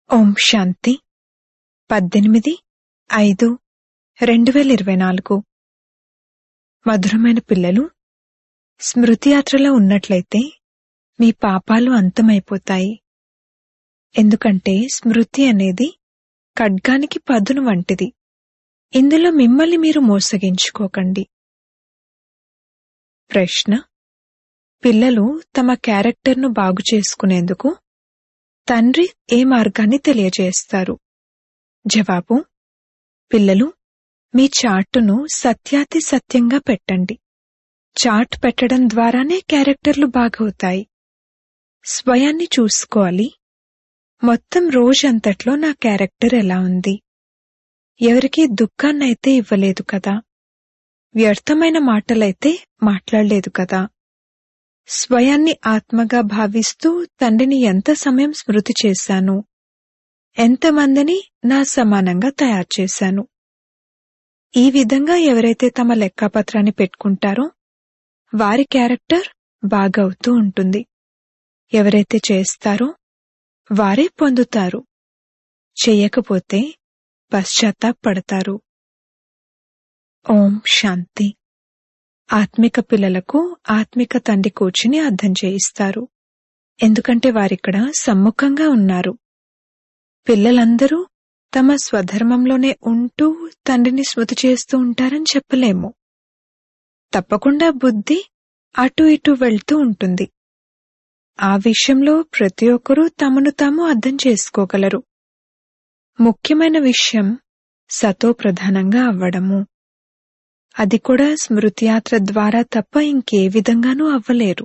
ఓం శాంతి పద్దెనిమిది ఐదు రెండు వేల ఇరవై నాలుగు మధురమైన పిల్లలు స్మృతి యాత్రలో ఉన్నట్లయితే మీ పాపాలు అంతమైపోతాయి ఎందుకంటే స్మృతి అనేది ఖడ్గానికి పదును వంటిది ఇందులో మిమ్మల్ని మీరు మోసగించుకోకండి ప్రశ్న పిల్లలు తమ క్యారెక్టర్ను బాగు చేసుకునేందుకు తండ్రి ఏ మార్గాన్ని తెలియజేస్తారు జవాబు పిల్లలు మీ చార్టును సత్యాతి సత్యంగా పెట్టండి చార్ట్ పెట్టడం ద్వారానే క్యారెక్టర్లు బాగవుతాయి స్వయాన్ని చూసుకోవాలి మొత్తం రోజంతట్లో నా క్యారెక్టర్ ఎలా ఉంది ఎవరికీ దుఃఖాన్నైతే ఇవ్వలేదు కదా వ్యర్థమైన మాటలైతే మాట్లాడలేదు కదా స్వయాన్ని ఆత్మగా భావిస్తూ తండ్రిని ఎంత సమయం స్మృతి చేశాను ఎంతమందిని నా సమానంగా తయారు చేశాను ఈ విధంగా ఎవరైతే తమ లెక్కాపత్రాన్ని పెట్టుకుంటారో వారి క్యారెక్టర్ బాగవుతూ ఉంటుంది ఎవరైతే చేస్తారో వారే పొందుతారు చెయ్యకపోతే పశ్చాత్తాపడతారు ఓం శాంతి ఆత్మిక పిల్లలకు ఆత్మిక తండ్రి కూర్చుని అర్థం చేయిస్తారు ఎందుకంటే వారిక్కడ సమ్ముఖంగా ఉన్నారు పిల్లలందరూ తమ స్వధర్మంలోనే ఉంటూ తండ్రిని స్మృతి చేస్తూ ఉంటారని చెప్పలేము తప్పకుండా బుద్ధి అటు ఇటు వెళ్తూ ఉంటుంది ఆ విషయంలో ప్రతి ఒక్కరూ తమను తాము అర్థం చేసుకోగలరు ముఖ్యమైన విషయం సతో ప్రధానంగా అవ్వడము అది కూడా స్మృతియాత్ర ద్వారా తప్ప ఇంకే విధంగానూ అవ్వలేరు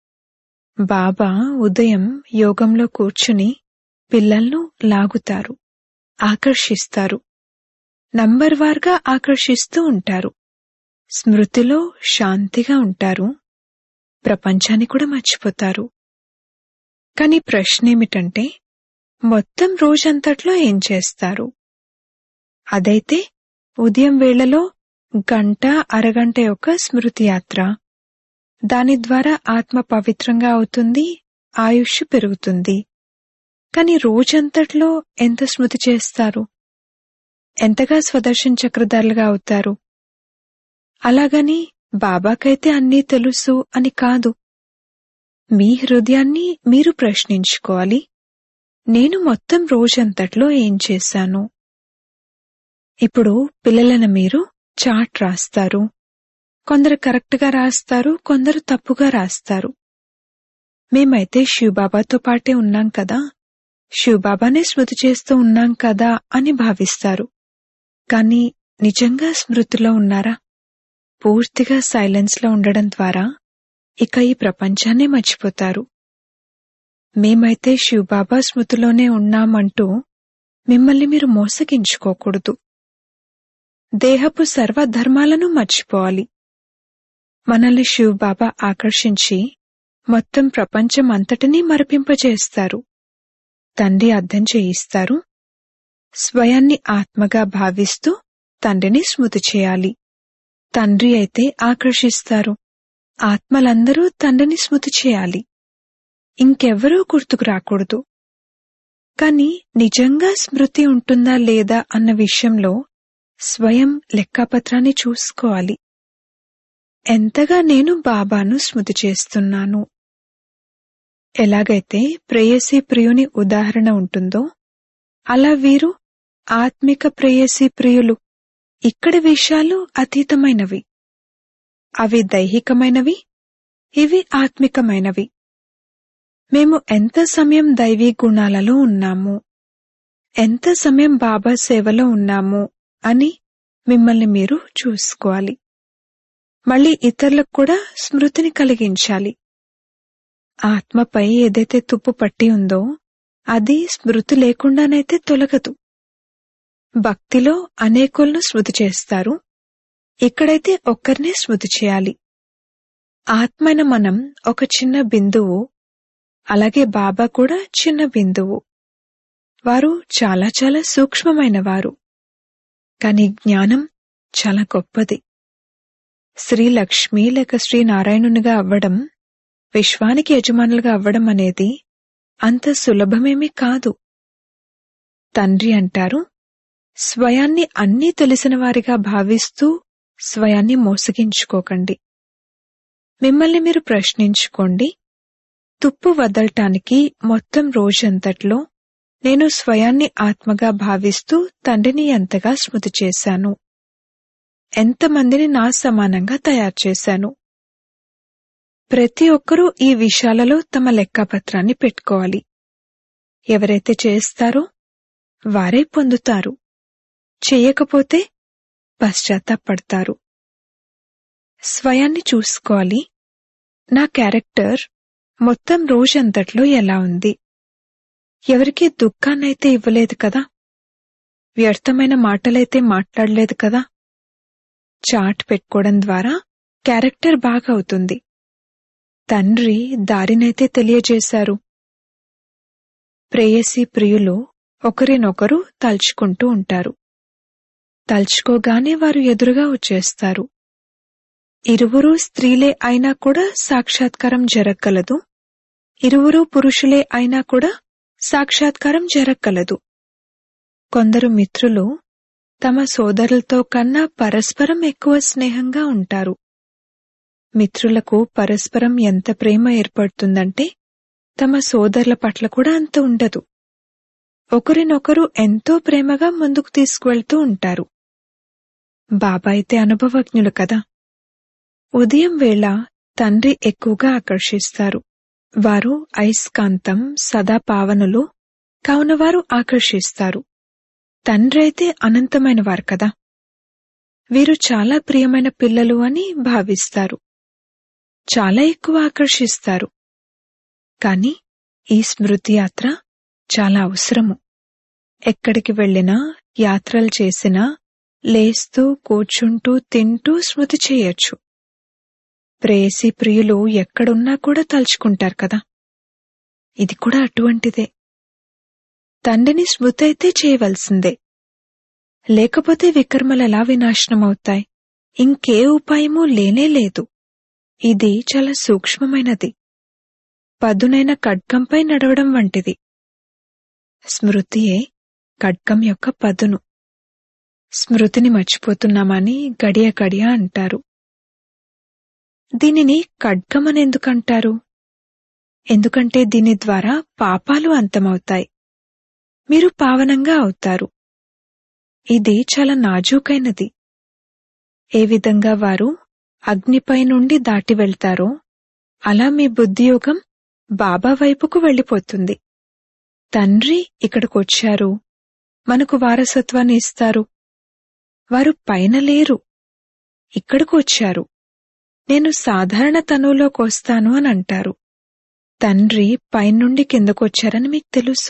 బాబా ఉదయం యోగంలో కూర్చుని పిల్లలను లాగుతారు ఆకర్షిస్తారు నంబర్ వార్గా ఆకర్షిస్తూ ఉంటారు స్మృతిలో శాంతిగా ఉంటారు ప్రపంచాన్ని కూడా మర్చిపోతారు కాని ప్రశ్న ఏమిటంటే మొత్తం రోజంతట్లో ఏం చేస్తారు అదైతే ఉదయం వేళలో గంట అరగంట యొక్క స్మృతి యాత్ర దాని ద్వారా ఆత్మ పవిత్రంగా అవుతుంది ఆయుష్ పెరుగుతుంది కాని రోజంతట్లో ఎంత స్మృతి చేస్తారు ఎంతగా స్వదర్శన చక్రధారులుగా అవుతారు అలాగని బాబాకైతే అన్నీ తెలుసు అని కాదు మీ హృదయాన్ని మీరు ప్రశ్నించుకోవాలి నేను మొత్తం రోజంతట్లో ఏం చేశాను ఇప్పుడు పిల్లలను మీరు చాట్ రాస్తారు కొందరు కరెక్ట్గా రాస్తారు కొందరు తప్పుగా రాస్తారు మేమైతే శివబాబాతో పాటే ఉన్నాం కదా శివబాబానే స్మృతి చేస్తూ ఉన్నాం కదా అని భావిస్తారు కాని నిజంగా స్మృతిలో ఉన్నారా పూర్తిగా సైలెన్స్లో ఉండడం ద్వారా ఇక ఈ ప్రపంచాన్నే మర్చిపోతారు మేమైతే శివబాబా స్మృతిలోనే ఉన్నామంటూ మిమ్మల్ని మీరు మోసగించుకోకూడదు దేహపు సర్వధర్మాలను మర్చిపోవాలి మనల్ని శివబాబా ఆకర్షించి మొత్తం ప్రపంచం అంతటినీ మరపింపజేస్తారు తండ్రి అర్థం చేయిస్తారు స్వయాన్ని ఆత్మగా భావిస్తూ తండ్రిని స్మృతి చేయాలి తండ్రి అయితే ఆకర్షిస్తారు ఆత్మలందరూ తండ్రిని స్మృతి చేయాలి ఇంకెవ్వరూ గుర్తుకు రాకూడదు కాని నిజంగా స్మృతి ఉంటుందా లేదా అన్న విషయంలో స్వయం లెక్కాపత్రాన్ని చూసుకోవాలి ఎంతగా నేను బాబాను స్మృతి చేస్తున్నాను ఎలాగైతే ప్రేయసీ ప్రియుని ఉదాహరణ ఉంటుందో అలా వీరు ఆత్మిక ప్రేయసీ ప్రియులు ఇక్కడి విషయాలు అతీతమైనవి అవి దైహికమైనవి ఇవి ఆత్మికమైనవి మేము ఎంత సమయం దైవీ గుణాలలో ఉన్నాము ఎంత సమయం బాబా సేవలో ఉన్నాము అని మిమ్మల్ని మీరు చూసుకోవాలి మళ్ళీ ఇతరులకు కూడా స్మృతిని కలిగించాలి ఆత్మపై ఏదైతే తుప్పు పట్టి ఉందో అది స్మృతి లేకుండానైతే తొలగదు భక్తిలో అనేకులను స్మృతి చేస్తారు ఇక్కడైతే ఒక్కరినే స్మృతి చేయాలి ఆత్మైన మనం ఒక చిన్న బిందువు అలాగే బాబా కూడా చిన్న బిందువు వారు చాలా చాలా సూక్ష్మమైన వారు కాని జ్ఞానం చాలా గొప్పది శ్రీ లక్ష్మి లేక శ్రీ నారాయణునిగా అవ్వడం విశ్వానికి యజమానులుగా అవ్వడం అనేది అంత సులభమేమీ కాదు తండ్రి అంటారు స్వయాన్ని అన్నీ తెలిసిన వారిగా భావిస్తూ స్వయాన్ని మోసగించుకోకండి మిమ్మల్ని మీరు ప్రశ్నించుకోండి తుప్పు వదలటానికి మొత్తం రోజంతట్లో నేను స్వయాన్ని ఆత్మగా భావిస్తూ తండ్రిని ఎంతగా స్మృతి చేశాను ఎంతమందిని నా సమానంగా తయారు చేశాను ప్రతి ఒక్కరూ ఈ విషయాలలో తమ లెక్కపత్రాన్ని పెట్టుకోవాలి ఎవరైతే చేస్తారో వారే పొందుతారు చేయకపోతే పశ్చాత్తాపడతారు స్వయాన్ని చూసుకోవాలి నా క్యారెక్టర్ మొత్తం రోజంతట్లో ఎలా ఉంది ఎవరికీ దుఃఖాన్నైతే ఇవ్వలేదు కదా వ్యర్థమైన మాటలైతే మాట్లాడలేదు కదా చాట్ పెట్టుకోవడం ద్వారా క్యారెక్టర్ బాగా అవుతుంది తండ్రి దారినైతే తెలియజేశారు ప్రేయసి ప్రియులు ఒకరినొకరు తలుచుకుంటూ ఉంటారు తలుచుకోగానే వారు ఎదురుగా వచ్చేస్తారు ఇరువురు స్త్రీలే అయినా కూడా సాక్షాత్కారం జరగగలదు ఇరువురు పురుషులే అయినా కూడా సాక్షాత్కారం జరగగలదు కొందరు మిత్రులు తమ సోదరులతో కన్నా పరస్పరం ఎక్కువ స్నేహంగా ఉంటారు మిత్రులకు పరస్పరం ఎంత ప్రేమ ఏర్పడుతుందంటే తమ సోదరుల పట్ల కూడా అంత ఉండదు ఒకరినొకరు ఎంతో ప్రేమగా ముందుకు తీసుకువెళ్తూ ఉంటారు బాబా అయితే అనుభవజ్ఞులు కదా ఉదయం వేళ తండ్రి ఎక్కువగా ఆకర్షిస్తారు వారు అయస్కాంతం సదా పావనులు కావున వారు ఆకర్షిస్తారు తండ్రి అయితే అనంతమైన వారు కదా వీరు చాలా ప్రియమైన పిల్లలు అని భావిస్తారు చాలా ఎక్కువ ఆకర్షిస్తారు కాని ఈ స్మృతి యాత్ర చాలా అవసరము ఎక్కడికి వెళ్ళినా యాత్రలు చేసినా లేస్తూ కూర్చుంటూ తింటూ స్మృతి చేయొచ్చు ప్రేయసి ప్రియులు ఎక్కడున్నా కూడా తలుచుకుంటారు కదా ఇది కూడా అటువంటిదే తండ్రిని స్మృతి అయితే చేయవలసిందే లేకపోతే వికర్మలు ఎలా వినాశనమవుతాయి ఇంకే ఉపాయమూ లేనే లేదు ఇది చాలా సూక్ష్మమైనది పదునైన ఖడ్గంపై నడవడం వంటిది స్మృతియే ఖడ్గం యొక్క పదును స్మృతిని మర్చిపోతున్నామని గడియ గడియ అంటారు దీనిని ఖడ్గమని ఎందుకంటారు ఎందుకంటే దీని ద్వారా పాపాలు అంతమవుతాయి మీరు పావనంగా అవుతారు ఇది చాలా నాజూకైనది ఏ విధంగా వారు అగ్నిపై నుండి దాటి వెళ్తారో అలా మీ బుద్ధియోగం బాబా వైపుకు వెళ్ళిపోతుంది తండ్రి ఇక్కడికొచ్చారు మనకు వారసత్వాన్ని ఇస్తారు వారు పైన లేరు ఇక్కడికి వచ్చారు నేను సాధారణ తనువులోకి వస్తాను అని అంటారు తండ్రి పైనుండి కిందకొచ్చారని మీకు తెలుసు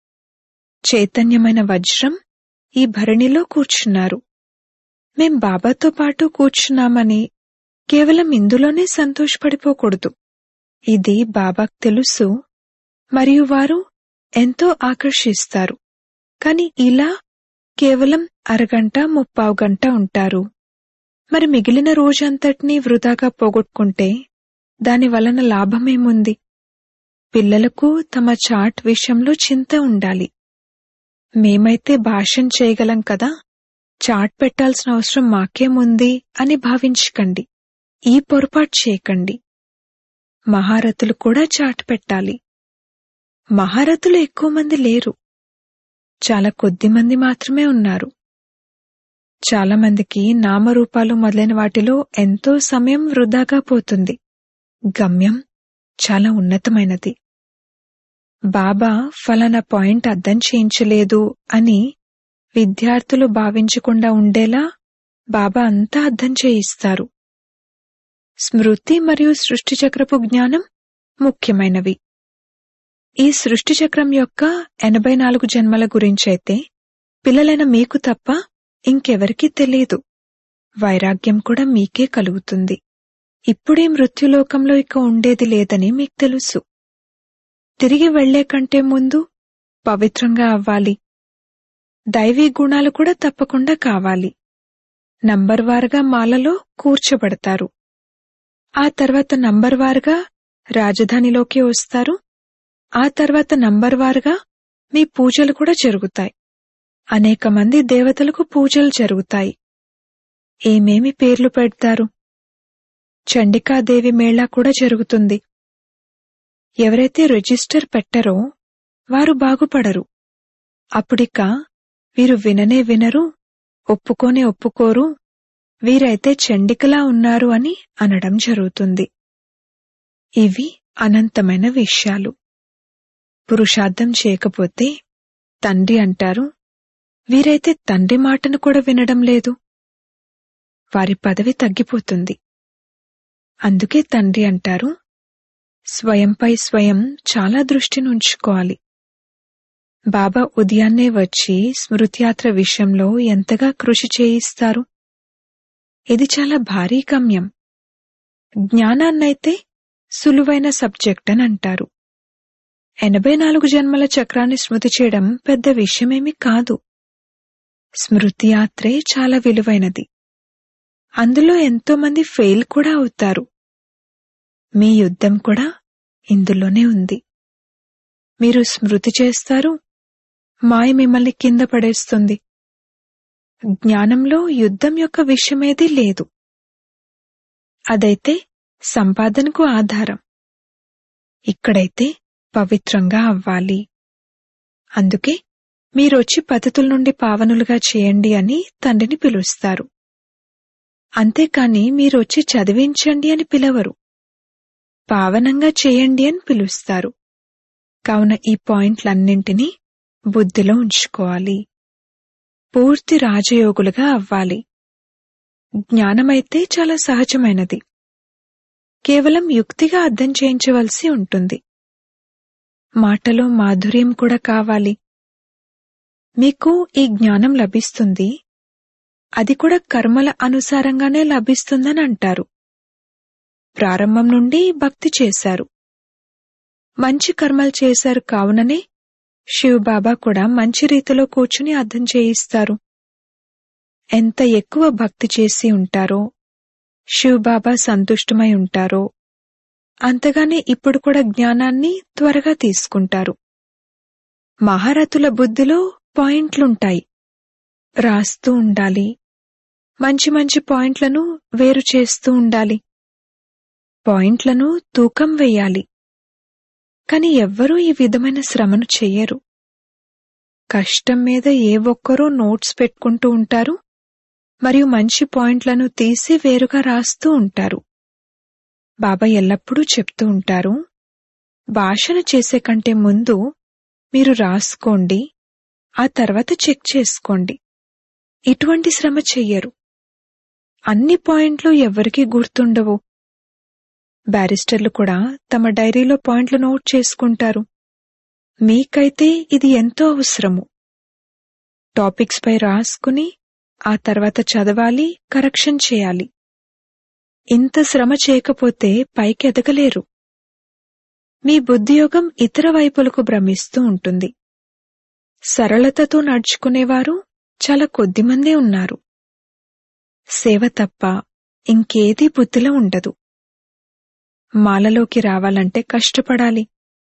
చైతన్యమైన వజ్రం ఈ భరణిలో కూర్చున్నారు మేం బాబాతో పాటు కూర్చున్నామని కేవలం ఇందులోనే సంతోషపడిపోకూడదు ఇది బాబాకు తెలుసు మరియు వారు ఎంతో ఆకర్షిస్తారు కాని ఇలా కేవలం అరగంట ముప్పావు గంట ఉంటారు మరి మిగిలిన రోజంతటినీ వృధాగా పోగొట్టుకుంటే దాని వలన లాభమేముంది పిల్లలకు తమ చాట్ విషయంలో చింత ఉండాలి మేమైతే భాషం చేయగలం కదా చాట్ పెట్టాల్సిన అవసరం మాకేముంది అని భావించకండి ఈ పొరపాటు చేయకండి మహారథులు కూడా చాట్ పెట్టాలి మహారథులు ఎక్కువ మంది లేరు చాలా కొద్ది మంది మాత్రమే ఉన్నారు చాలా మందికి నామరూపాలు మొదలైన వాటిలో ఎంతో సమయం వృధాగా పోతుంది గమ్యం చాలా ఉన్నతమైనది బాబా ఫలానా పాయింట్ అర్థం చేయించలేదు అని విద్యార్థులు భావించకుండా ఉండేలా బాబా అంతా అర్థం చేయిస్తారు స్మృతి మరియు సృష్టి చక్రపు జ్ఞానం ముఖ్యమైనవి ఈ సృష్టి చక్రం యొక్క ఎనభై నాలుగు జన్మల గురించైతే పిల్లలైన మీకు తప్ప ఇంకెవరికీ తెలియదు వైరాగ్యం కూడా మీకే కలుగుతుంది ఇప్పుడే మృత్యులోకంలో ఇక ఉండేది లేదని మీకు తెలుసు తిరిగి వెళ్లే కంటే ముందు పవిత్రంగా అవ్వాలి దైవీ గుణాలు కూడా తప్పకుండా కావాలి నంబర్ వారుగా మాలలో కూర్చోబడతారు ఆ తర్వాత నంబర్ వారుగా రాజధానిలోకి వస్తారు ఆ తర్వాత నంబర్ వారుగా మీ పూజలు కూడా జరుగుతాయి అనేక మంది దేవతలకు పూజలు జరుగుతాయి ఏమేమి పేర్లు పెడతారు చండికాదేవి మేళా కూడా జరుగుతుంది ఎవరైతే రిజిస్టర్ పెట్టరో వారు బాగుపడరు అప్పుడిక వీరు విననే వినరు ఒప్పుకోనే ఒప్పుకోరు వీరైతే చండికలా ఉన్నారు అని అనడం జరుగుతుంది ఇవి అనంతమైన విషయాలు పురుషార్థం చేయకపోతే తండ్రి అంటారు వీరైతే తండ్రి మాటను కూడా వినడం లేదు వారి పదవి తగ్గిపోతుంది అందుకే తండ్రి అంటారు స్వయంపై స్వయం చాలా దృష్టిని ఉంచుకోవాలి బాబా ఉదయాన్నే వచ్చి స్మృతియాత్ర విషయంలో ఎంతగా కృషి చేయిస్తారు ఇది చాలా భారీ గమ్యం జ్ఞానాన్నైతే సులువైన సబ్జెక్ట్ అని అంటారు ఎనభై నాలుగు జన్మల చక్రాన్ని స్మృతి చేయడం పెద్ద విషయమేమి కాదు స్మృతి యాత్రే చాలా విలువైనది అందులో ఎంతో మంది ఫెయిల్ కూడా అవుతారు మీ యుద్ధం కూడా ఇందులోనే ఉంది మీరు స్మృతి చేస్తారు మాయ మిమ్మల్ని కింద పడేస్తుంది జ్ఞానంలో యుద్ధం యొక్క విషయమేదీ లేదు అదైతే సంపాదనకు ఆధారం ఇక్కడైతే పవిత్రంగా అవ్వాలి అందుకే మీరొచ్చి పద్ధతుల నుండి పావనులుగా చేయండి అని తండ్రిని పిలుస్తారు అంతేకాని మీరొచ్చి చదివించండి అని పిలవరు పావనంగా చేయండి అని పిలుస్తారు కావున ఈ పాయింట్లన్నింటినీ బుద్ధిలో ఉంచుకోవాలి పూర్తి రాజయోగులుగా అవ్వాలి జ్ఞానమైతే చాలా సహజమైనది కేవలం యుక్తిగా అర్థం చేయించవలసి ఉంటుంది మాటలో మాధుర్యం కూడా కావాలి మీకు ఈ జ్ఞానం లభిస్తుంది అది కూడా కర్మల అనుసారంగానే లభిస్తుందని అంటారు ప్రారంభం నుండి భక్తి చేశారు మంచి కర్మలు చేశారు కావుననే శివబాబా కూడా మంచి రీతిలో కూర్చుని అర్థం చేయిస్తారు ఎంత ఎక్కువ భక్తి చేసి ఉంటారో శివబాబా సంతుష్టమై ఉంటారో అంతగానే ఇప్పుడు కూడా జ్ఞానాన్ని త్వరగా తీసుకుంటారు మహారథుల బుద్ధిలో పాయింట్లుంటాయి రాస్తూ ఉండాలి మంచి మంచి పాయింట్లను వేరు చేస్తూ ఉండాలి పాయింట్లను తూకం వెయ్యాలి కాని ఎవ్వరూ ఈ విధమైన శ్రమను చెయ్యరు కష్టం మీద ఏ ఒక్కరూ నోట్స్ పెట్టుకుంటూ ఉంటారు మరియు మంచి పాయింట్లను తీసి వేరుగా రాస్తూ ఉంటారు బాబా ఎల్లప్పుడూ చెప్తూ ఉంటారు భాషణ చేసే కంటే ముందు మీరు రాసుకోండి ఆ తర్వాత చెక్ చేసుకోండి ఇటువంటి శ్రమ చెయ్యరు అన్ని పాయింట్లు ఎవ్వరికీ గుర్తుండవు బ్యారిస్టర్లు కూడా తమ డైరీలో పాయింట్లు నోట్ చేసుకుంటారు మీకైతే ఇది ఎంతో అవసరము టాపిక్స్ పై రాసుకుని ఆ తర్వాత చదవాలి కరెక్షన్ చేయాలి ఇంత శ్రమ చేయకపోతే పైకి ఎదగలేరు మీ బుద్ధియోగం ఇతర వైపులకు భ్రమిస్తూ ఉంటుంది సరళతతో నడుచుకునేవారు చాలా కొద్దిమందే ఉన్నారు సేవ తప్ప ఇంకేదీ బుద్ధిలో ఉండదు మాలలోకి రావాలంటే కష్టపడాలి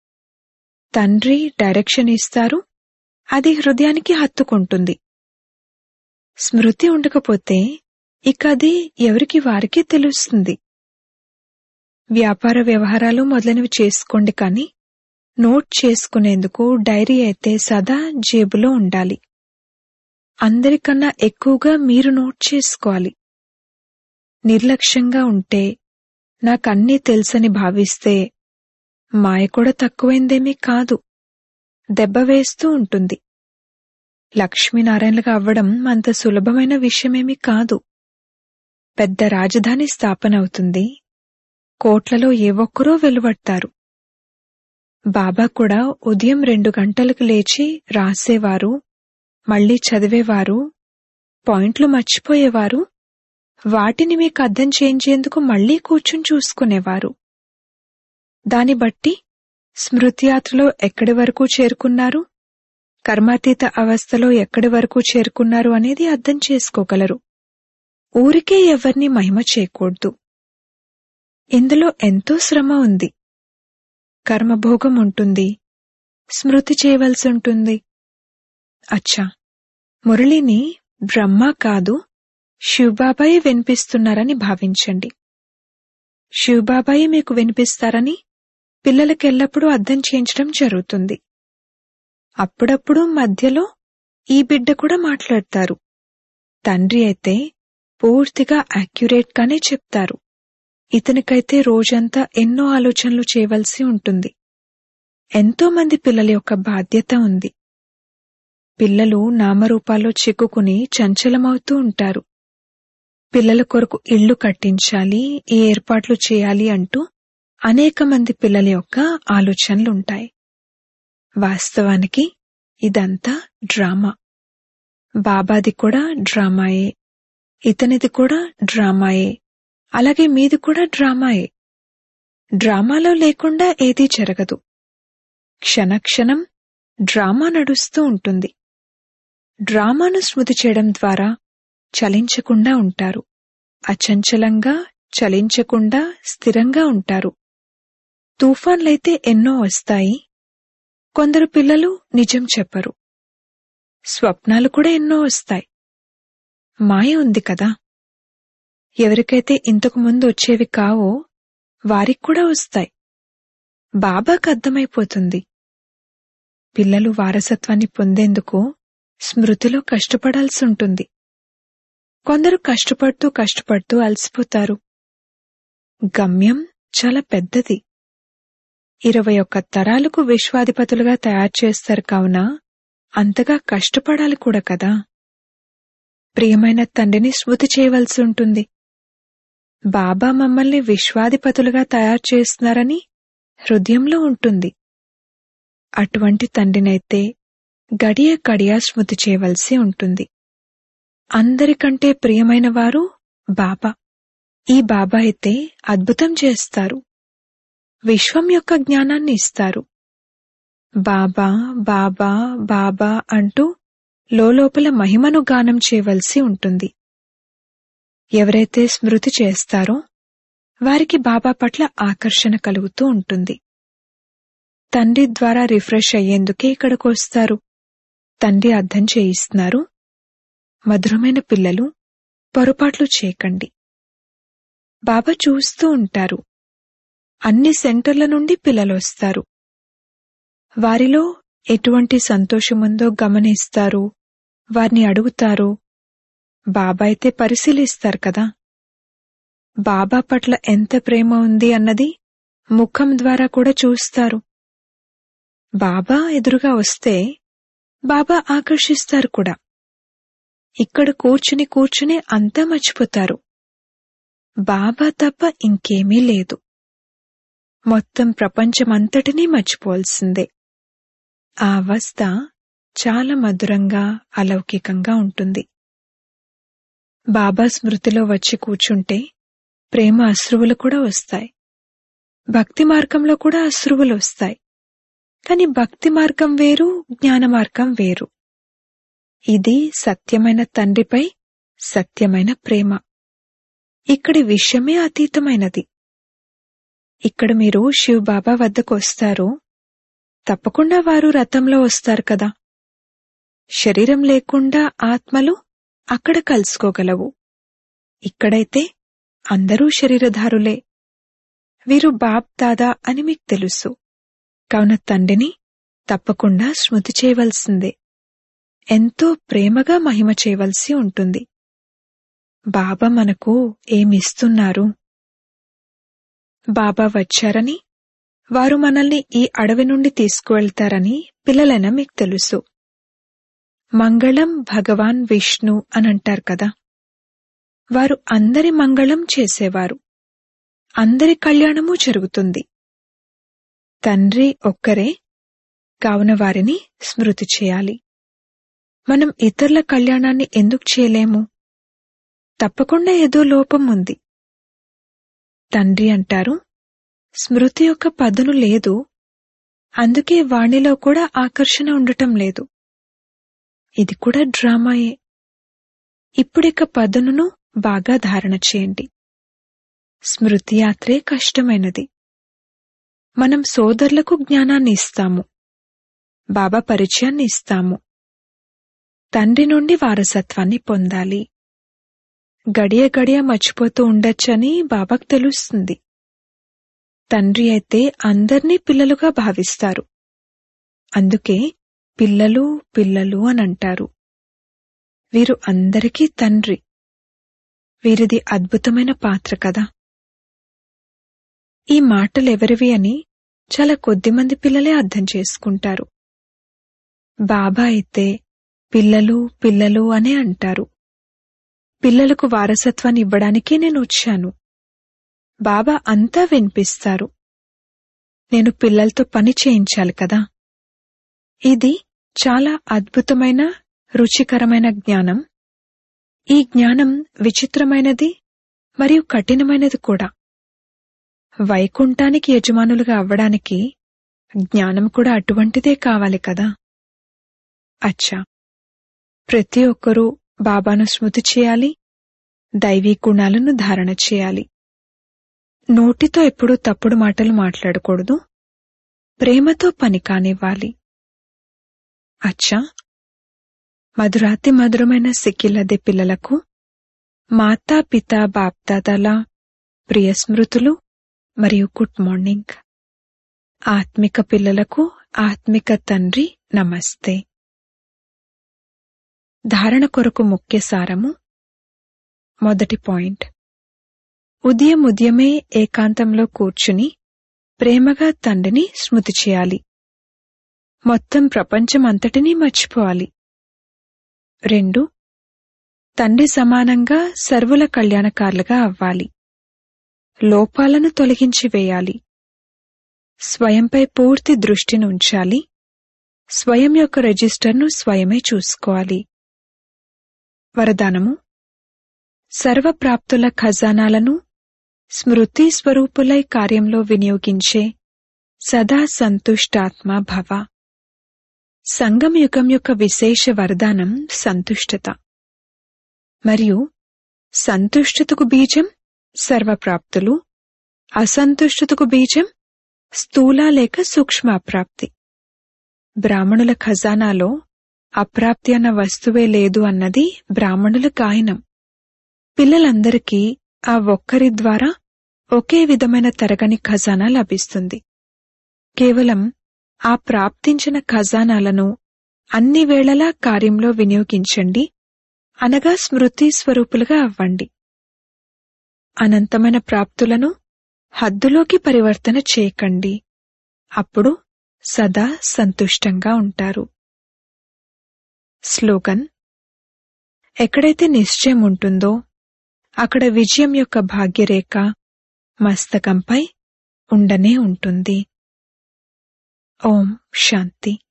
తండ్రి డైరెక్షన్ ఇస్తారు అది హృదయానికి హత్తుకుంటుంది స్మృతి ఉండకపోతే ఇక అది ఎవరికి వారికే తెలుస్తుంది వ్యాపార వ్యవహారాలు మొదలైనవి చేసుకోండి కానీ నోట్ చేసుకునేందుకు డైరీ అయితే సదా జేబులో ఉండాలి అందరికన్నా ఎక్కువగా మీరు నోట్ చేసుకోవాలి నిర్లక్ష్యంగా ఉంటే నాకన్నీ తెలుసని భావిస్తే మాయ కూడా తక్కువైందేమీ కాదు దెబ్బ వేస్తూ ఉంటుంది లక్ష్మీనారాయణలుగా అవ్వడం అంత సులభమైన విషయమేమీ కాదు పెద్ద రాజధాని స్థాపన అవుతుంది కోట్లలో ఏ ఒక్కరో వెలువడతారు బాబా కూడా ఉదయం రెండు గంటలకు లేచి రాసేవారు మళ్లీ చదివేవారు పాయింట్లు మర్చిపోయేవారు వాటిని మీకు అర్థం చేయించేందుకు మళ్లీ కూర్చుని చూసుకునేవారు దాని బట్టి స్మృతియాత్రలో ఎక్కడి వరకు చేరుకున్నారు కర్మాతీత అవస్థలో ఎక్కడి వరకు చేరుకున్నారు అనేది అర్థం చేసుకోగలరు ఊరికే ఎవరిని మహిమ చేయకూడదు ఇందులో ఎంతో శ్రమ ఉంది కర్మభోగం ఉంటుంది స్మృతి చేయవలసి ఉంటుంది అచ్చా మురళిని బ్రహ్మ కాదు శివబాబాయే వినిపిస్తున్నారని భావించండి శివబాబాయే మీకు వినిపిస్తారని పిల్లలకెల్లప్పుడూ అర్థం చేయించడం జరుగుతుంది అప్పుడప్పుడు మధ్యలో ఈ బిడ్డ కూడా మాట్లాడతారు తండ్రి అయితే పూర్తిగా యాక్యురేట్ గానే చెప్తారు ఇతనికైతే రోజంతా ఎన్నో ఆలోచనలు చేయవలసి ఉంటుంది ఎంతో మంది పిల్లల యొక్క బాధ్యత ఉంది పిల్లలు నామరూపాల్లో చిక్కుకుని చంచలమవుతూ ఉంటారు పిల్లల కొరకు ఇళ్లు కట్టించాలి ఈ ఏర్పాట్లు చేయాలి అంటూ అనేక మంది పిల్లల యొక్క ఆలోచనలుంటాయి వాస్తవానికి ఇదంతా డ్రామా బాబాది కూడా డ్రామాయే ఇతనిది కూడా డ్రామాయే అలాగే మీది కూడా డ్రామాయే డ్రామాలో లేకుండా ఏదీ జరగదు క్షణక్షణం డ్రామా నడుస్తూ ఉంటుంది డ్రామాను స్మృతి చేయడం ద్వారా చలించకుండా ఉంటారు అచంచలంగా చలించకుండా స్థిరంగా ఉంటారు తుఫాన్లైతే ఎన్నో వస్తాయి కొందరు పిల్లలు నిజం చెప్పరు స్వప్నాలు కూడా ఎన్నో వస్తాయి మాయ ఉంది కదా ఎవరికైతే ఇంతకు ముందు వచ్చేవి కావో వారికి కూడా వస్తాయి బాబాకు అర్థమైపోతుంది పిల్లలు వారసత్వాన్ని పొందేందుకు స్మృతిలో కష్టపడాల్సి ఉంటుంది కొందరు కష్టపడుతూ కష్టపడుతూ అలసిపోతారు గమ్యం చాలా పెద్దది ఇరవై ఒక్క తరాలకు విశ్వాధిపతులుగా తయారు చేస్తారు కావున అంతగా కష్టపడాలి కూడా కదా ప్రియమైన తండ్రిని స్మృతి చేయవలసి ఉంటుంది బాబా మమ్మల్ని విశ్వాధిపతులుగా తయారు చేస్తున్నారని హృదయంలో ఉంటుంది అటువంటి తండ్రినైతే గడియ గడియ స్మృతి చేయవలసి ఉంటుంది అందరికంటే ప్రియమైన వారు బాబా ఈ బాబా అయితే అద్భుతం చేస్తారు విశ్వం యొక్క జ్ఞానాన్ని ఇస్తారు బాబా బాబా బాబా అంటూ లోపల మహిమను గానం చేయవలసి ఉంటుంది ఎవరైతే స్మృతి చేస్తారో వారికి బాబా పట్ల ఆకర్షణ కలుగుతూ ఉంటుంది తండ్రి ద్వారా రిఫ్రెష్ అయ్యేందుకే ఇక్కడికి వస్తారు తండ్రి అర్థం చేయిస్తున్నారు మధురమైన పిల్లలు పొరపాట్లు చేయకండి బాబా చూస్తూ ఉంటారు అన్ని సెంటర్ల నుండి పిల్లలు వస్తారు వారిలో ఎటువంటి సంతోషముందో గమనిస్తారు వారిని అడుగుతారు బాబా అయితే పరిశీలిస్తారు కదా బాబా పట్ల ఎంత ప్రేమ ఉంది అన్నది ముఖం ద్వారా కూడా చూస్తారు బాబా ఎదురుగా వస్తే బాబా ఆకర్షిస్తారు కూడా ఇక్కడ కూర్చుని కూర్చుని అంతా మర్చిపోతారు బాబా తప్ప ఇంకేమీ లేదు మొత్తం ప్రపంచమంతటినీ మర్చిపోవాల్సిందే ఆ అవస్థ చాలా మధురంగా అలౌకికంగా ఉంటుంది బాబా స్మృతిలో వచ్చి కూర్చుంటే ప్రేమ అశ్రువులు కూడా వస్తాయి భక్తి మార్గంలో కూడా అశ్రువులు వస్తాయి కాని భక్తి మార్గం వేరు జ్ఞాన మార్గం వేరు ఇది సత్యమైన తండ్రిపై సత్యమైన ప్రేమ ఇక్కడి విషయమే అతీతమైనది ఇక్కడ మీరు శివ్ బాబా వద్దకు వస్తారు తప్పకుండా వారు రథంలో వస్తారు కదా శరీరం లేకుండా ఆత్మలు అక్కడ కలుసుకోగలవు ఇక్కడైతే అందరూ శరీరధారులే వీరు బాప్ దాదా అని మీకు తెలుసు కావున తండ్రిని తప్పకుండా స్మృతి చేయవలసిందే ఎంతో ప్రేమగా మహిమ చేయవలసి ఉంటుంది బాబా మనకు ఏమిస్తున్నారు బాబా వచ్చారని వారు మనల్ని ఈ అడవి నుండి తీసుకువెళ్తారని పిల్లలైన మీకు తెలుసు మంగళం భగవాన్ విష్ణు అని అంటారు కదా వారు అందరి మంగళం చేసేవారు అందరి కళ్యాణము జరుగుతుంది తండ్రి ఒక్కరే కావున వారిని స్మృతి చేయాలి మనం ఇతరుల కళ్యాణాన్ని ఎందుకు చేయలేము తప్పకుండా ఏదో లోపం ఉంది తండ్రి అంటారు స్మృతి యొక్క పదును లేదు అందుకే వాణిలో కూడా ఆకర్షణ ఉండటం లేదు ఇది కూడా డ్రామాయే ఇప్పుడిక పదునును బాగా ధారణ చేయండి స్మృతి యాత్రే కష్టమైనది మనం సోదరులకు జ్ఞానాన్ని ఇస్తాము బాబా పరిచయాన్ని ఇస్తాము తండ్రి నుండి వారసత్వాన్ని పొందాలి గడియ గడియ మర్చిపోతూ ఉండొచ్చని బాబాకు తెలుస్తుంది తండ్రి అయితే అందర్నీ పిల్లలుగా భావిస్తారు అందుకే పిల్లలు పిల్లలు అని అంటారు వీరు అందరికీ తండ్రి వీరిది అద్భుతమైన పాత్ర కదా ఈ మాటలు ఎవరివి అని చాలా కొద్దిమంది పిల్లలే అర్థం చేసుకుంటారు బాబా అయితే పిల్లలు పిల్లలు అనే అంటారు పిల్లలకు వారసత్వాన్ని ఇవ్వడానికే నేను వచ్చాను బాబా అంతా వినిపిస్తారు నేను పిల్లలతో పని చేయించాలి కదా ఇది చాలా అద్భుతమైన రుచికరమైన జ్ఞానం ఈ జ్ఞానం విచిత్రమైనది మరియు కఠినమైనది కూడా వైకుంఠానికి యజమానులుగా అవ్వడానికి జ్ఞానం కూడా అటువంటిదే కావాలి కదా అచ్చా ప్రతి ఒక్కరూ బాబాను స్మృతి చేయాలి దైవీ గుణాలను ధారణ చేయాలి నోటితో ఎప్పుడూ తప్పుడు మాటలు మాట్లాడకూడదు ప్రేమతో పని కానివ్వాలి అచ్చా మధురాతి మధురమైన సిక్కిలదే పిల్లలకు మాతా పిత బాప్దాదాల ప్రియ స్మృతులు మరియు గుడ్ మార్నింగ్ ఆత్మిక పిల్లలకు ఆత్మిక తండ్రి నమస్తే ధారణ కొరకు ముఖ్య సారము మొదటి పాయింట్ ఉదయం ఉదయమే ఏకాంతంలో కూర్చుని ప్రేమగా తండ్రిని స్మృతి చేయాలి మొత్తం ప్రపంచం అంతటినీ మర్చిపోవాలి రెండు తండ్రి సమానంగా సర్వుల కళ్యాణకారులుగా అవ్వాలి లోపాలను తొలగించి వేయాలి స్వయంపై పూర్తి దృష్టిని ఉంచాలి స్వయం యొక్క రిజిస్టర్ను స్వయమే చూసుకోవాలి వరదానము సర్వప్రాప్తుల ఖజానాలను స్మృతి స్వరూపులై కార్యంలో వినియోగించే సదా సంతుష్టాత్మ భవ సంగం యుగం యొక్క విశేష వరదానం సంతుష్టత మరియు సంతుష్టతకు బీజం సర్వప్రాప్తులు అసంతుష్టతకు బీజం స్థూల లేక సూక్ష్మ అప్రాప్తి బ్రాహ్మణుల ఖజానాలో అప్రాప్తి అన్న వస్తువే లేదు అన్నది బ్రాహ్మణుల గాయనం పిల్లలందరికీ ఆ ఒక్కరి ద్వారా ఒకే విధమైన తరగని ఖజానా లభిస్తుంది కేవలం ఆ ప్రాప్తించిన ఖజానాలను అన్ని వేళలా కార్యంలో వినియోగించండి అనగా స్మృతి స్వరూపులుగా అవ్వండి అనంతమైన ప్రాప్తులను హద్దులోకి పరివర్తన చేయకండి అప్పుడు సదా సంతుష్టంగా ఉంటారు స్లోగన్ ఎక్కడైతే నిశ్చయం ఉంటుందో అక్కడ విజయం యొక్క భాగ్యరేఖ మస్తకంపై ఉండనే ఉంటుంది ఓం శాంతి